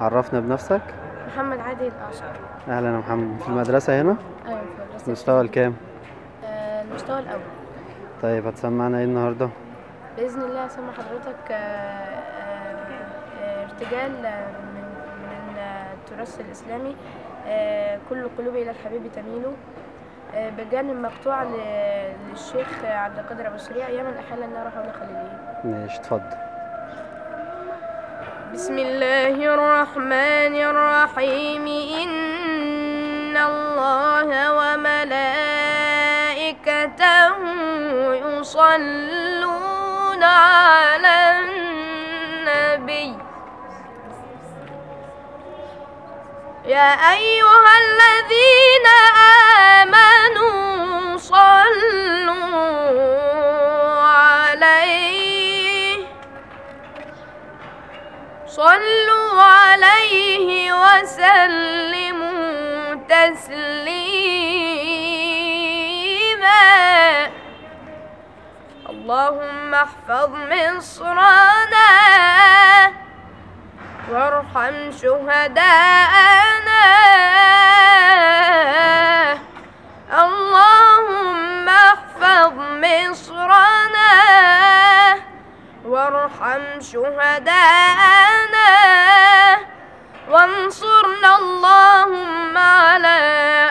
عرفنا بنفسك محمد عادل الأشقر اهلا يا محمد في المدرسة هنا أيوة في مدرسة المستوى الكام آه، المستوى الأول طيب هتسمعنا ايه النهارده بإذن الله هسمع حضرتك آه، آه، آه، ارتجال آه، من من آه، التراث الإسلامي آه، كل قلوبي إلى الحبيب تميل آه، بجانب مقطوع ل- للشيخ عبد القادر أبو سريع يا من أحل النار حول خليله ماشي اتفضل بسم الله الرحمن الرحيم إن الله وملائكته يصلون على النبي يا أيها الذين آمنوا صلوا عليه صلوا عليه وسلموا تسليما اللهم احفظ مصرنا وارحم شهداءنا اللهم احفظ مصرنا وارحم شهداءنا وانصرنا اللهم على